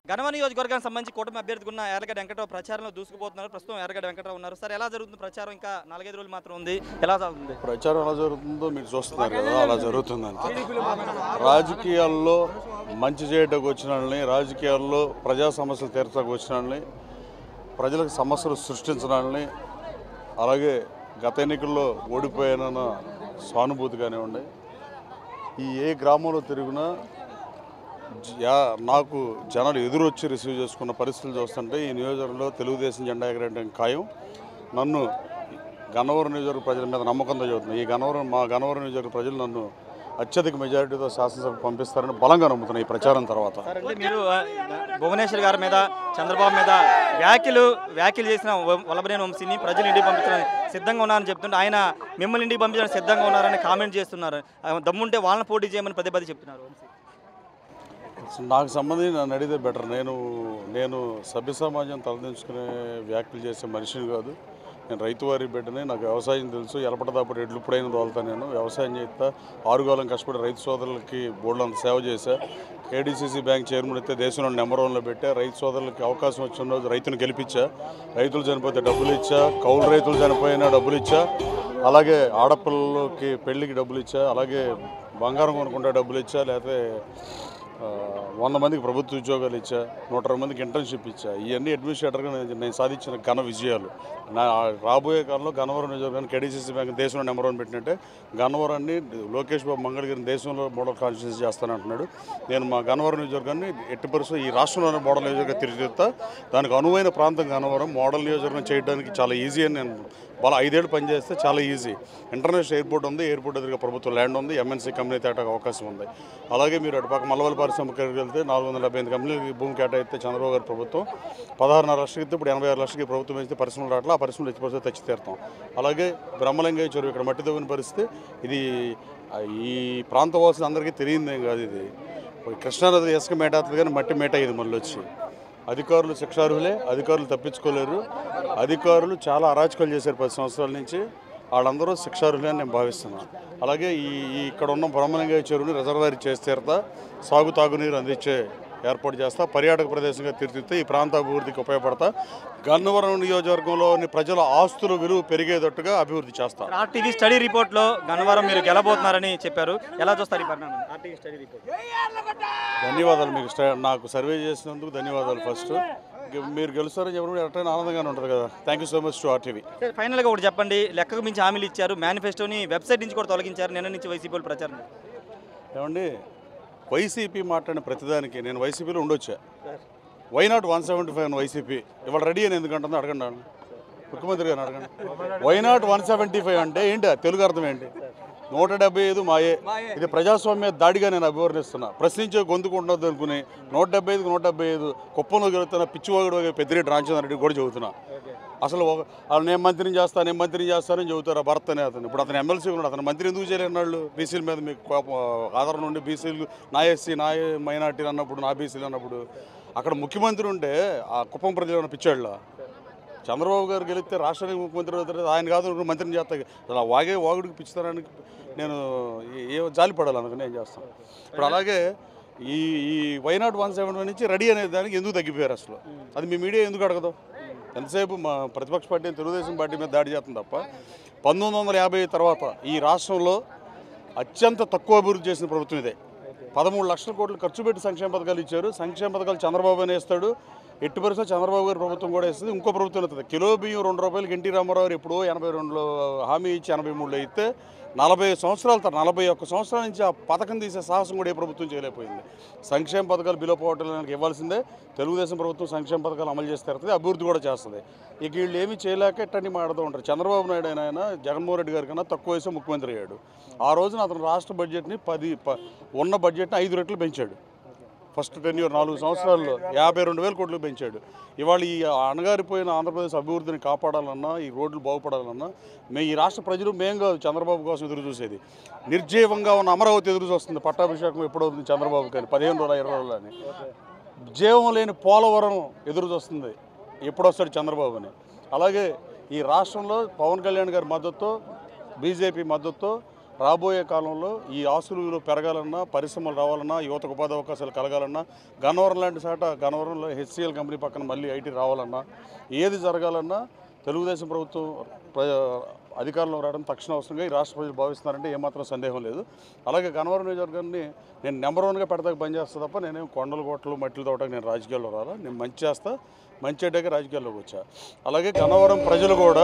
గణవ నియోజకవర్గానికి సంబంధించి కూటమి అభ్యర్థిగా ఉన్న ఎర్రగడ్డ వెంకటరావు ప్రచారంలో దూసుకుపోతున్నారు ప్రస్తుతం ఎర్రగడ్డ వెంకటరావు ఉన్నారు సార్ ఎలా జరుగుతుంది ప్రచారం ఇంకా నాలుగైదు రోజులు మాత్రం ఉంది ఎలా సాగుతుంది ప్రచారం ఎలా జరుగుతుందో మీరు చూస్తున్నారు కదా అలా జరుగుతుందంటే రాజకీయాల్లో మంచి చేయడానికి వచ్చిన వాళ్ళని రాజకీయాల్లో ప్రజా సమస్యలు తీర్చడానికి వచ్చిన వాళ్ళని ప్రజలకు సమస్యలు సృష్టించిన వాళ్ళని అలాగే గత ఎన్నికల్లో ఓడిపోయానన్న సానుభూతి కానివ్వండి ఈ ఏ గ్రామంలో తిరిగినా జ- యా- నాకు జనాలు ఎదురొచ్చి రిసీవ్ చేసుకున్న పరిస్థితులు చూస్తుంటే ఈ నియోజకవర్గంలో తెలుగుదేశం జెండా ఎగరేయడం ఖాయం నన్ను గన్నవరం నియోజకవర్గ ప్రజల మీద నమ్మకంతో చదువుతున్నాను ఈ గన్నవరం మా గన్నవరం నియోజకవర్గ ప్రజలు నన్ను అత్యధిక మెజారిటీతో శాసనసభకు పంపిస్తారని బలంగా నమ్ముతున్నాను ఈ ప్రచారం తర్వాత సార్ అంటే మీరు ఆ, భువనేశ్వర్ గారి మీద చంద్రబాబు మీద వ్యాఖ్యలు వ్యాఖ్యలు చేసిన వ- వల్లభనేని వంశీని ప్రజలు ఇంటికి పంపించడానికి సిద్ధంగా ఉన్నారని చెప్తుంటే ఆయన మిమ్మల్ని ఇంటికి పంపించడానికి సిద్ధంగా ఉన్నారని కామెంట్ చేస్తున్నారు ఆ, దమ్ముంటే వాళ్ళని పోటీ చేయమని పదే పదే చెప్తున్నారు వంశీ నాకు సంబంధించి నన్ను అడిగితే బెటర్ నేను నేను సభ్య సమాజం తలదించుకునే వ్యాఖ్యలు చేసే మనిషిని కాదు నేను రైతువారి బిడ్డని నాకు వ్యవసాయం తెలుసు ఎలపటదాపటి ఎడ్లు ఇప్పుడైనా తోలుతా నేను వ్యవసాయం చేస్తా ఆరుగాలం కష్టపడి రైతు సోదరులకి బోర్డులంత సేవ చేశా ఏడీసీసీ బ్యాంక్ చైర్మన్ అయితే దేశంలో నెంబర్ వన్లో పెట్టా రైతు సోదరులకి అవకాశం వచ్చిన రోజు రైతును గెలిపించా రైతులు చనిపోతే డబ్బులు ఇచ్చా కౌలు రైతులు చనిపోయినా డబ్బులు ఇచ్చా అలాగే ఆడపిల్లలకి పెళ్ళికి డబ్బులు ఇచ్చా అలాగే బంగారం కొనుక్కుంటే డబ్బులు ఇచ్చా లేకపోతే ఆ, వంద మందికి ప్రభుత్వ ఉద్యోగాలు ఇచ్చా నూట ఇరవై మందికి ఇంటర్న్షిప్ ఇచ్చా ఇవన్నీ అడ్మినిస్ట్రేటర్గా నేను నేను సాధించిన ఘన విజయాలు నా రాబోయే కాలంలో గన్నవరం నియోజకవర్గాన్ని కేడీసీసీ బ్యాంక్ దేశంలో నెంబర్ వన్ పెట్టినట్టే గన్నవరాన్ని లోకేష్ బాబు మంగళగిరిని దేశంలో మోడల్ కాన్స్టిట్యూన్సీ చేస్తానంటున్నాడు నేను మా గన్నవరం నియోజకవర్గాన్ని ఎట్టి పరిస్థితుల్లో ఈ రాష్ట్రంలోనే మోడల్ నియోజకవర్గం తిరిగిస్తా దానికి అనువైన ప్రాంతం గన్నవరం మోడల్ నియోజకవర్గం చేయడానికి చాలా ఈజీ అని నేను వాళ్ళ ఐదేళ్ళు పనిచేస్తే చాలా ఈజీ ఇంటర్నేషనల్ ఎయిర్పోర్ట్ ఉంది ఎయిర్పోర్ట్ ఎదురుగా ప్రభుత్వ ల్యాండ్ ఉంది ఎంఎన్సీ కంపెనీ తేటాకు అవకాశం ఉంది అలాగే మీరు అటుపక్క మల్లవల్లి పారిశ్రామికకి వెళ్తే నాలుగు వందల డెబ్బై ఎనిమిది కంపెనీలకి భూమి కేటాయిస్తే చంద్రబాబు గారి ప్రభుత్వం పదహారున్నర లక్షలకి ఇస్తే ఇప్పుడు ఎనభై ఆరు లక్షలకి ప్రభుత్వం ఇస్తే పరిశ్రమలు రావట్లా ఆ పరిశ్రమలు తెచ్చి పరిస్థితి తెచ్చి తీరుతాం అలాగే బ్రహ్మలింగ చెరువు ఇక్కడ మట్టి తవ్విన పరిస్థితి ఇది ఆ, ఈ ప్రాంత వాసులు అందరికీ తెలియదేం కాదు ఇది కృష్ణానది ఇసుక మేటాతుంది కానీ మట్టి మేట ఇది మళ్ళీ వచ్చి అధికారులు శిక్షార్హులే అధికారులు తప్పించుకోలేరు అధికారులు చాలా అరాచకాలు చేశారు పది సంవత్సరాల నుంచి వాళ్ళందరూ శిక్షార్హులే అని నేను భావిస్తున్నాను అలాగే ఈ ఈ ఇక్కడ ఉన్న బ్రహ్మలింగ చెరువుని రిజర్వాయర్ చేసి తీరుతా సాగు తాగునీరు అందించే ఏర్పాటు చేస్తా పర్యాటక ప్రదేశంగా తీర్చిదిద్దుతా ఈ ప్రాంత అభివృద్ధికి ఉపయోగపడతా గన్నవరం నియోజకవర్గంలోని ప్రజల ఆస్తుల విలువ పెరిగేటట్టుగా అభివృద్ధి చేస్తా ఆర్టీవీ స్టడీ రిపోర్ట్లో గన్నవరం మీరు గెలబోతున్నారని చెప్పారు ఎలా చూస్తారు ఈ పరిణామం ఆర్టీవీ స్టడీ రిపోర్ట్ ధన్యవాదాలు మీకు స్ట- నాకు సర్వే చేసినందుకు ధన్యవాదాలు ఫస్ట్ ఇంక మీరు గెలుస్తారని చెప్పినప్పుడు ఎట్లయినా ఆనందంగానే ఉంటుంది కదా thank you so much to RTV sir, ఫైనల్గా ఒకటి చెప్పండి లెక్కకు మించి హామీలు ఇచ్చారు మేనిఫెస్టోని వెబ్సైట్ నుంచి కూడా తొలగించారు నిన్న నుంచి వైసీపీ వాళ్ళు ప్రచారం ఏమండి వైసీపీ మాట్లాడిన ప్రతిదానికి నేను వైసీపీలో ఉండొచ్చా why not one seventy five YCP ఇవాళ రెడీ అని ఎందుకంటుందో అడగండి వాళ్ళని. ముఖ్యమంత్రి గారిని అడగండి why not one seventy five అంటే ఏంటి ఆ తెలుగు అర్థం ఏంటి నూట డెబ్బై ఐదు మాయే ఇది ప్రజాస్వామ్య దాడిగా నేను అభివర్ణిస్తున్నా ప్రశ్నించే గొంతుకు ఉండొద్దు అనుకుని నూట డెబ్బై ఐదుకు నూట డెబ్బై ఐదు కుప్పంలో జరుగుతున్న పిచ్చివాగుడు పెద్దిరెడ్డి రామచంద్ర రెడ్డి కూడా చెబుతున్నా అసలు ఒక- వాళ్ళు నేను మంత్రిని చేస్తాను నేను మంత్రిని చేస్తానని చెబుతారు ఆ భర్త అనే అతను ఇప్పుడు అతను ఎమ్మెల్సీ ఉన్నాడు అతను మంత్రి ఎందుకు చేయలేని వాళ్ళు బీసీల మీద మీకు కోపం ఆధారం నుండి బీసీలు నా ఎస్సీ నా మైనార్టీ అన్నప్పుడు నా బీసీలు అన్నప్పుడు అక్కడ ముఖ్యమంత్రి ఉంటే ఆ కుప్పం ప్రజలు ఏమైనా పిచ్చాళ్ళ చంద్రబాబు గారు గెలిస్తే రాష్ట్రానికి ముఖ్యమంత్రి అవుతారు ఆయన కాదు అనుకుని మంత్రిని చేస్తా అలా వాగే వాగుడికి పిచ్చుతారని నేను ఏ- ఏ జాలి పడాలి అనుకుని నేను చేస్తాను ఇప్పుడు అలాగే ఈ ఈ వైనాట్ వన్ సెవెన్ నుంచి రెడీ అనే దానికి ఎందుకు తగ్గిపోయారు అసలు అది మీ మీడియా ఎందుకు అడగదు ఎంతసేపు మా ప్రతిపక్ష పార్టీ తెలుగుదేశం పార్టీ మీద దాడి చేస్తుంది తప్ప పంతొమ్మిది వందల యాభై తర్వాత ఈ రాష్ట్రంలో అత్యంత తక్కువ అభివృద్ధి చేసిన ప్రభుత్వం ఇదే పదమూడు లక్షల కోట్లు ఖర్చు పెట్టి సంక్షేమ పథకాలు ఇచ్చారు సంక్షేమ పథకాలు చంద్రబాబు అనే ఇస్తాడు ఎట్టి పరిస్థితి చంద్రబాబు గారి ప్రభుత్వం కూడా ఇస్తుంది ఇంకో ప్రభుత్వం ఇస్తుంది కిలో బియ్యం రెండు రూపాయలకి ఎన్టీ రామారావు గారు ఎప్పుడో ఎనభై రెండులో హామీ ఇచ్చి ఎనభై మూడులో ఇస్తే నలభై సంవత్సరాల తర్వాత నలభై ఒక్క సంవత్సరాల నుంచి ఆ పథకం తీసే సాహసం కూడా ఏ ప్రభుత్వం చేయలేకపోయింది సంక్షేమ పథకాలు బిలో పోవటానికి ఇవ్వాల్సిందే తెలుగుదేశం ప్రభుత్వం సంక్షేమ పథకాలు అమలు చేస్తే తీరుతుంది అభివృద్ధి కూడా చేస్తుంది ఇక వీళ్ళు ఏమీ చేయలేక ఇట్టని మాడుతూ ఉంటారు చంద్రబాబు నాయుడు అయినా ఆయన జగన్మోహన్ రెడ్డి గారి కన్నా తక్కువ వయసు ముఖ్యమంత్రి అయ్యాడు ఆ రోజున అతను రాష్ట్ర బడ్జెట్ని పది ప- ఉన్న బడ్జెట్ని ఐదు రెట్లు పెంచాడు ఫస్ట్ టెన్యూర్ నాలుగు సంవత్సరాల్లో యాభై రెండు వేల కోట్లు పెంచాడు ఇవాళ ఈ అణగారిపోయిన ఆంధ్రప్రదేశ్ అభివృద్ధిని కాపాడాలన్నా ఈ రోడ్లు బాగుపడాలన్నా మేము ఈ రాష్ట్ర ప్రజలు మేము కాదు చంద్రబాబు కోసం ఎదురు చూసేది నిర్జీవంగా ఉన్న అమరావతి ఎదురు చూస్తుంది పట్టాభిషేకం ఎప్పుడవుతుంది చంద్రబాబు కానీ పదిహేను రోజుల ఇరవై రోజులు అని జీవం లేని పోలవరం ఎదురు చూస్తుంది ఎప్పుడొస్తాడు చంద్రబాబు అని అలాగే ఈ రాష్ట్రంలో పవన్ కళ్యాణ్ గారి మద్దతుతో బీజేపీ మద్దతుతో రాబోయే కాలంలో ఈ ఆస్తుల విలువ పెరగాలన్నా పరిశ్రమలు రావాలన్నా యువతకు ఉపాధి అవకాశాలు కలగాలన్నా గన్నవరం లాంటి చాట గన్నవరంలో హెచ్సిఎల్ కంపెనీ పక్కన మళ్ళీ ఐటీ రావాలన్నా ఏది జరగాలన్నా తెలుగుదేశం ప్రభుత్వం ప్ర అధికారంలో రావడం తక్షణ అవసరంగా ఈ రాష్ట్ర ప్రజలు భావిస్తున్నారంటే ఏమాత్రం సందేహం లేదు అలాగే గన్నవరం నియోజకవర్గాన్ని నేను నెంబర్ వన్గా పెడతాక పనిచేస్తా తప్ప నేనేం కొండలు కోటలు మట్టిలు తోటకు నేను రాజకీయాల్లో రాలా నేను మంచి చేస్తా మంచి అయ్యాక రాజకీయాల్లోకి వచ్చా అలాగే గన్నవరం ప్రజలు కూడా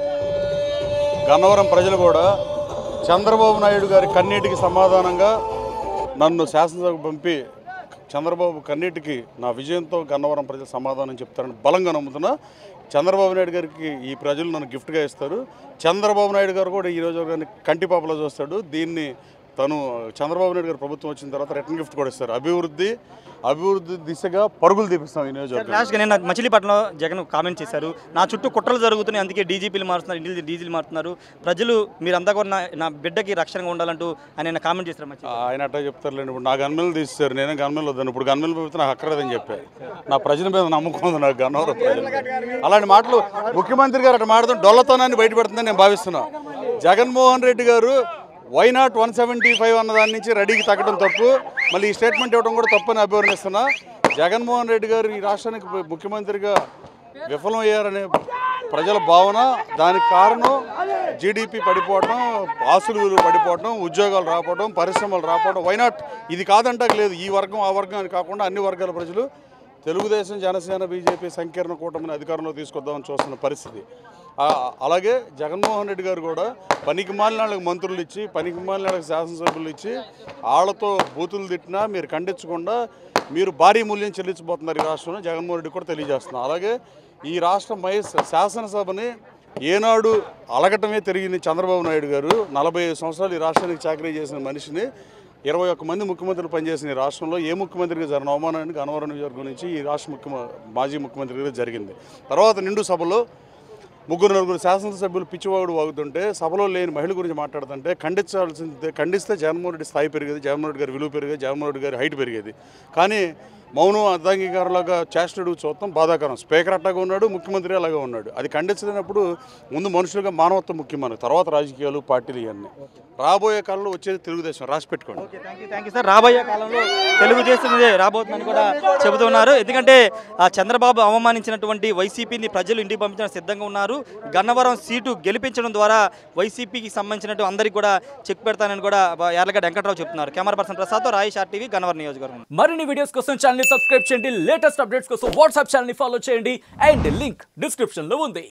గన్నవరం ప్రజలు కూడా చంద్రబాబు నాయుడు గారి కన్నీటికి సమాధానంగా నన్ను శాసనసభకు పంపి చంద్రబాబు కన్నీటికి నా విజయంతో గన్నవరం ప్రజలు సమాధానం చెప్తారని బలంగా నమ్ముతున్నా చంద్రబాబు నాయుడు గారికి ఈ ప్రజలు నన్ను గిఫ్ట్గా ఇస్తారు చంద్రబాబు నాయుడు గారు కూడా ఈ రోజు గారిని కంటిపాపలో చూస్తాడు దీన్ని తను చంద్రబాబు నాయుడు గారు ప్రభుత్వం వచ్చిన తర్వాత రిటర్న్ గిఫ్ట్ కూడా ఇస్తారు అభివృద్ధి అభివృద్ధి దిశగా పరుగులు తీపిస్తాం ఈ నియోజకవర్గం లాస్ట్గా నేను మచిలీపట్నంలో జగన్ కామెంట్ చేశారు నా చుట్టూ కుట్రలు జరుగుతున్నాయి అందుకే డీజీపీలు మారుతున్నారు ఇండిల్ డీజీలు మారుతున్నారు ప్రజలు మీరంతా కూడా నా- నా బిడ్డకి రక్షణగా ఉండాలంటూ ఆయన కామెంట్ చేశారు మచి ఆయన అట్టా చెప్తారులేండి ఇప్పుడు నా గన్మెలు తీస్తారు నేనే గన్మెలు వద్దాను ఇప్పుడు గన్మెలు పెడితే నాకు అక్కర్లేదని చెప్పారు నా ప్రజల మీద నమ్మకం ఉంది నాకు గన్నవరం ప్రజల మీద. అలాంటి మాటలు ముఖ్యమంత్రి గారు అట్లా మాట్లాడుతూ డొల్లతనాన్ని బయటపెడుతుందని నేను భావిస్తున్నా Jaganmohan Reddy garu why not one seventy five అన్న దాని నుంచి రెడీకి తగ్గడం తప్పు మళ్ళీ ఈ స్టేట్మెంట్ ఇవ్వడం కూడా తప్పని అభివర్ణిస్తున్నా జగన్మోహన్ రెడ్డి గారు ఈ రాష్ట్రానికి ముఖ్యమంత్రిగా విఫలమయ్యారనే ప్రజల భావన దానికి కారణం జీడిపి పడిపోవడం ఆస్తులు విలువ పడిపోవడం ఉద్యోగాలు రాకపోవడం పరిశ్రమలు రాకపోవడం వైనాట్ ఇది కాదంటాక లేదు ఈ వర్గం ఆ వర్గం అని కాకుండా అన్ని వర్గాల ప్రజలు తెలుగుదేశం జనసేన బీజేపీ సంకీర్ణ కూటమిని అధికారంలో తీసుకొద్దామని చూస్తున్న పరిస్థితి ఆ, అలాగే జగన్మోహన్ రెడ్డి గారు కూడా పనికి మాలినాళ్ళకి మంత్రులు ఇచ్చి పనికి మాలినాళ్ళకి శాసనసభ్యులు ఇచ్చి వాళ్ళతో బూతులు తిట్టినా మీరు ఖండించకుండా మీరు భారీ మూల్యం చెల్లించబోతున్నారు ఈ రాష్ట్రంలో జగన్మోహన్ రెడ్డి కూడా తెలియజేస్తున్నారు అలాగే ఈ రాష్ట్ర మహేష్ శాసనసభని ఏనాడు అలగటమే తిరిగింది చంద్రబాబు నాయుడు గారు నలభై ఐదు సంవత్సరాలు ఈ రాష్ట్రానికి చాకరీ చేసిన మనిషిని ఇరవై ఒక్క మంది ముఖ్యమంత్రులు పనిచేసిన ఈ రాష్ట్రంలో ఏ ముఖ్యమంత్రికి జరిగిన అవమానానికి అనవరం నియోజకవర్గం నుంచి ఈ రాష్ట్ర ముఖ్య మాజీ ముఖ్యమంత్రి గారికి జరిగింది తర్వాత నిండు సభలో ముగ్గురు నలుగురు శాసనసభ్యులు పిచ్చివాడు వాగుతుంటే సభలో లేని మహిళ గురించి మాట్లాడుతుంటే ఖండించాల్సిందే ఖండిస్తే జగన్మోహన్ రెడ్డి స్థాయి పెరిగేది జగన్మోహన్ రెడ్డి గారి విలువ పెరిగేది జగన్మోహన్ రెడ్డి గారి హైట్ పెరిగేది కానీ మౌనం అర్ధాంగీకారులాగా చేష్టడు చూడటం బాధాకరం స్పీకర్ అట్టాగా ఉన్నాడు ముఖ్యమంత్రి అలాగే ఉన్నాడు అది ఖండించలేనప్పుడు ముందు మనుషులుగా మానవత్వం ముఖ్యం మనకు తర్వాత రాజకీయాలు పార్టీలు ఇవన్నీ రాబోయే కాలంలో వచ్చేది తెలుగుదేశం రాసి పెట్టుకోండి okay thank you thank you sir రాబోయే కాలంలో తెలుగుదేశం ఇదే రాబోతుందని కూడా చెబుతున్నారు ఎందుకంటే ఆ చంద్రబాబు అవమానించినటువంటి వైసీపీని ప్రజలు ఇంటికి పంపించడానికి సిద్ధంగా ఉన్నారు గన్నవరం సీటు గెలిపించడం ద్వారా వైసీపీకి సంబంధించినట్టు అందరికీ కూడా చెక్ పెడతానని కూడా యార్లగడ్డ వెంకట్రావు చెప్తున్నారు కెమెరా పర్సన్ ప్రసాద్తో రాయేష్ ఆర్టీవీ గన్నవరం నియోజకవర్గం మరిన్ని వీడియోస్ కోసం ఛానల్ సబ్స్క్రైబ్ చేయండి లేటెస్ట్ అప్డేట్స్ కోసం వాట్సాప్ ఛానల్ ఫాలో చేయండి అండ్ లింక్ డిస్క్రిప్షన్ లో ఉంది